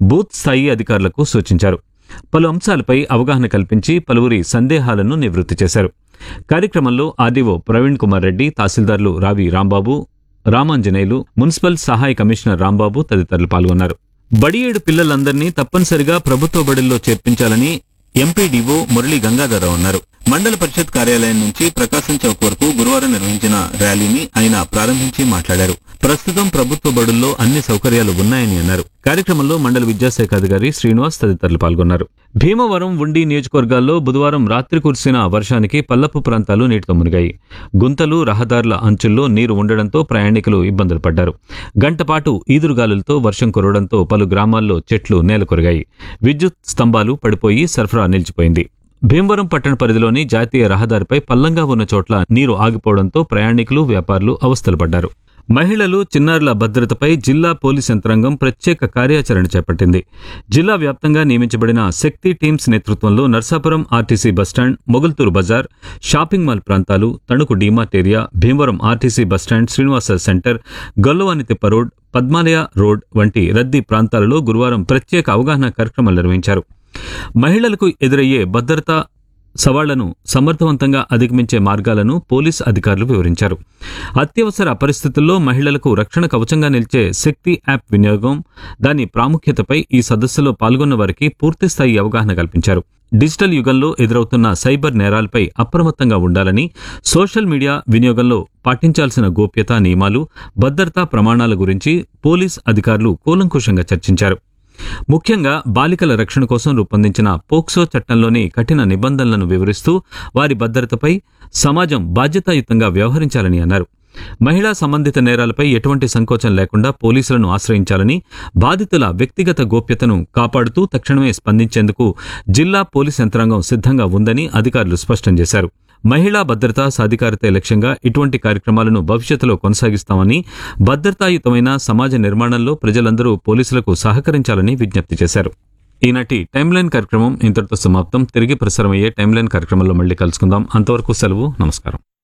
booth స్థాయి అధికారులకు సూచించారు పలు అంశాలపై అవగాహన కల్పించి పలువురి సందేహాలను నివృత్తి చేశారు కార్యక్రమంలో ఆర్డీఓ ప్రవీణ్ కుమార్ రెడ్డి తహసీల్దార్లు రావి రాంబాబు రామాంజనేయులు మున్సిపల్ సహాయ కమిషనర్ రాంబాబు తదితరులు పాల్గొన్నారు బడియేడు పిల్లలందరినీ తప్పనిసరిగా ప్రభుత్వ బడుల్లో చేర్పించాలని ఎంపీడీఓ మురళీ గంగాధరరావు అన్నారు మండల పరిషత్ కార్యాలయం నుంచి ప్రకాశం చౌక్ వరకు గురువారం నిర్వహించిన ర్యాలీని ఆయన ప్రారంభించి మాట్లాడారు ప్రస్తుతం ప్రభుత్వ బడుల్లో అన్ని సౌకర్యాలు ఉన్నాయని అన్నారు కార్యక్రమంలో మండల విద్యాశాఖ అధికారి శ్రీనివాస్ తదితరులు పాల్గొన్నారు భీమవరం ఉండి నియోజకవర్గాల్లో బుధవారం రాత్రి కురిసిన వర్షానికి పల్లపు ప్రాంతాలు నీటితో మునిగాయి గుంతలు రహదారుల అంచుల్లో నీరు ఉండడంతో ప్రయాణికులు ఇబ్బందులు పడ్డారు గంటపాటు ఈదురుగాలులతో వర్షం కురవడంతో పలు గ్రామాల్లో చెట్లు నేలకొరిగాయి విద్యుత్ స్తంభాలు పడిపోయి సరఫరా నిలిచిపోయింది భీమవరం పట్టణ పరిధిలోని జాతీయ రహదారిపై పల్లంగా ఉన్న చోట్ల నీరు ఆగిపోవడంతో ప్రయాణికులు వ్యాపారులు అవస్థలు పడ్డారు మహిళలు చిన్నారుల భద్రతపై జిల్లా పోలీస్ యంత్రాంగం ప్రత్యేక కార్యాచరణ చేపట్టింది జిల్లా వ్యాప్తంగా నియమించబడిన శక్తి టీమ్స్ నేతృత్వంలో నర్సాపురం ఆర్టీసీ బస్టాండ్ మొగల్తూరు బజార్ షాపింగ్ మాల్ ప్రాంతాలు Tanuku DMart area Bhimavaram RTC bus stand Srinivasa centre Gollavanitippa road Padmalaya road వంటి రద్దీ ప్రాంతాలలో గురువారం ప్రత్యేక అవగాహన కార్యక్రమాలు నిర్వహించారు మహిళలకు ఎదురయ్యే భద్రతా సవాళ్లను సమర్థవంతంగా అధిగమించే మార్గాలను పోలీస్ అధికారులు వివరించారు అత్యవసర పరిస్థితుల్లో మహిళలకు రక్షణ కవచంగా నిలిచే శక్తి యాప్ వినియోగం దాని ప్రాముఖ్యతపై ఈ సదస్సులో పాల్గొన్న వారికి పూర్తిస్థాయి అవగాహన కల్పించారు డిజిటల్ యుగంలో ఎదురవుతున్న సైబర్ నేరాలపై అప్రమత్తంగా ఉండాలని సోషల్ మీడియా వినియోగంలో పాటించాల్సిన గోప్యతా నియమాలు భద్రతా ప్రమాణాల గురించి పోలీస్ అధికారులు కూలంకుషంగా చర్చించారు ముఖ్యంగా బాలికల రక్షణ కోసం రూపొందించిన పోక్సో చట్టంలోని కఠిన నిబంధనలను వివరిస్తూ వారి భద్రతపై సమాజం బాధ్యతాయుతంగా వ్యవహరించాలని అన్నారు మహిళా సంబంధిత నేరాలపై ఎటువంటి సంకోచం లేకుండా పోలీసులను ఆశ్రయించాలని బాధితుల వ్యక్తిగత గోప్యతను కాపాడుతూ తక్షణమే స్పందించేందుకు జిల్లా పోలీస్ యంత్రాంగం సిద్ధంగా ఉందని అధికారులు స్పష్టం చేశారు మహిళా భద్రత సాధికారతే లక్ష్యంగా ఇటువంటి కార్యక్రమాలను భవిష్యత్తులో కొనసాగిస్తామని భద్రతాయుతమైన సమాజ నిర్మాణంలో ప్రజలందరూ పోలీసులకు సహకరించాలని విజ్ఞప్తి చేశారు ఈనాటి టైమ్లైన్ కార్యక్రమం ఇంతటితో సమాప్తం తిరిగి ప్రసారమయ్యే టైమ్లైన్ కార్యక్రమంలో మళ్ళీ కలుసుకుందాం అంతవరకు సెలవు నమస్కారం